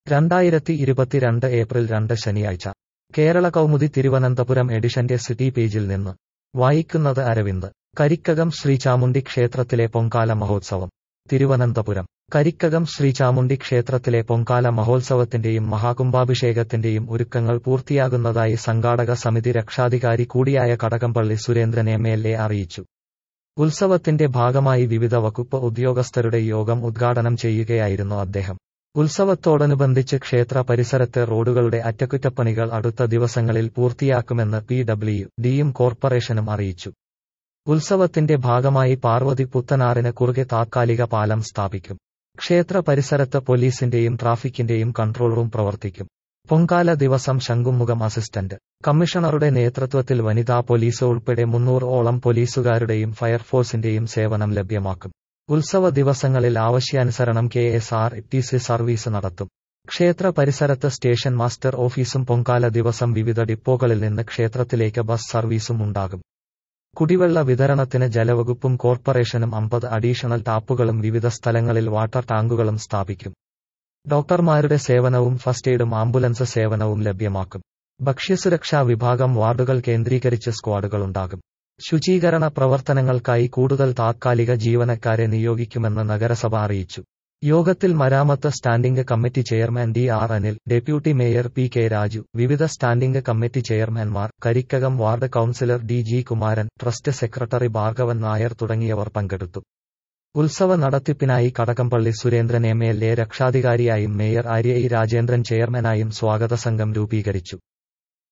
രണ്ടായിരത്തി ഇരുപത്തിരണ്ട് ഏപ്രിൽ രണ്ട് ശനിയാഴ്ച കേരള കൗമുദി തിരുവനന്തപുരം എഡിഷന്റെ സിറ്റി പേജിൽ നിന്ന് വായിക്കുന്നത് അരവിന്ദ് കരിക്കകം ശ്രീചാമുണ്ഡി ക്ഷേത്രത്തിലെ പൊങ്കാല മഹോത്സവം തിരുവനന്തപുരം കരിക്കകം ശ്രീചാമുണ്ഡി ക്ഷേത്രത്തിലെ പൊങ്കാല മഹോത്സവത്തിന്റെയും മഹാകുംഭാഭിഷേകത്തിന്റെയും ഒരുക്കങ്ങൾ പൂർത്തിയാകുന്നതായി സംഘാടക സമിതി രക്ഷാധികാരി കൂടിയായ Kadakampally Surendran M L A അറിയിച്ചു ഉത്സവത്തിന്റെ ഭാഗമായി വിവിധ വകുപ്പ് ഉദ്യോഗസ്ഥരുടെ യോഗം ഉദ്ഘാടനം ചെയ്യുകയായിരുന്നു അദ്ദേഹം ഉത്സവത്തോടനുബന്ധിച്ച് ക്ഷേത്ര പരിസരത്തെ റോഡുകളുടെ അറ്റകുറ്റപ്പണികൾ അടുത്ത ദിവസങ്ങളിൽ പൂർത്തിയാക്കുമെന്ന് പി ഡബ്ല്യു ഡിയും കോർപ്പറേഷനും അറിയിച്ചു ഉത്സവത്തിന്റെ ഭാഗമായി പാർവതി പുത്തനാറിന് കുറുകെ താത്കാലിക പാലം സ്ഥാപിക്കും ക്ഷേത്ര പരിസരത്ത് പോലീസിന്റെയും ട്രാഫിക്കിന്റെയും കൺട്രോൾ റൂം പ്രവർത്തിക്കും പൊങ്കാല ദിവസം ശംഖുമുഖം അസിസ്റ്റന്റ് കമ്മീഷണറുടെ നേതൃത്വത്തിൽ വനിതാ പോലീസ് ഉൾപ്പെടെ മുന്നൂറ് ഓളം പോലീസുകാരുടെയും ഫയർഫോഴ്സിന്റെയും സേവനം ലഭ്യമാക്കും ഉത്സവ ദിവസങ്ങളിൽ ആവശ്യാനുസരണം K S R T C service നടത്തും ക്ഷേത്ര പരിസരത്ത് സ്റ്റേഷൻ മാസ്റ്റർ ഓഫീസും പൊങ്കാല ദിവസം വിവിധ ഡിപ്പോകളിൽ നിന്ന് ക്ഷേത്രത്തിലേക്ക് ബസ് സർവീസും ഉണ്ടാകും കുടിവെള്ള വിതരണത്തിന് ജലവകുപ്പും കോർപ്പറേഷനും അമ്പത് അഡീഷണൽ ടാപ്പുകളും വിവിധ സ്ഥലങ്ങളിൽ വാട്ടർ ടാങ്കുകളും സ്ഥാപിക്കും ഡോക്ടർമാരുടെ സേവനവും ഫസ്റ്റ് എയ്ഡും ആംബുലൻസ് സേവനവും ലഭ്യമാക്കും ഭക്ഷ്യസുരക്ഷാ വിഭാഗം വാർഡുകൾ കേന്ദ്രീകരിച്ച് സ്ക്വാഡുകളുണ്ടാകും ശുചീകരണ പ്രവർത്തനങ്ങൾക്കായി കൂടുതൽ താത്കാലിക ജീവനക്കാരെ നിയോഗിക്കുമെന്ന് നഗരസഭ അറിയിച്ചു യോഗത്തിൽ മരാമത്ത് standing committee chairman D R Anil deputy mayor P K Raju വിവിധ സ്റ്റാൻഡിംഗ് കമ്മിറ്റി ചെയർമാൻമാർ Karikkakam ward councillor D G Kumaran trust secretary Bhargavan Nair തുടങ്ങിയവർ പങ്കെടുത്തു ഉത്സവ നടത്തിപ്പിനായി Kadakampally Surendran M L A രക്ഷാധികാരിയായും മേയർ ആര്യ ഇ രാജേന്ദ്രൻ ചെയർമാനായും സ്വാഗത സംഘം രൂപീകരിച്ചു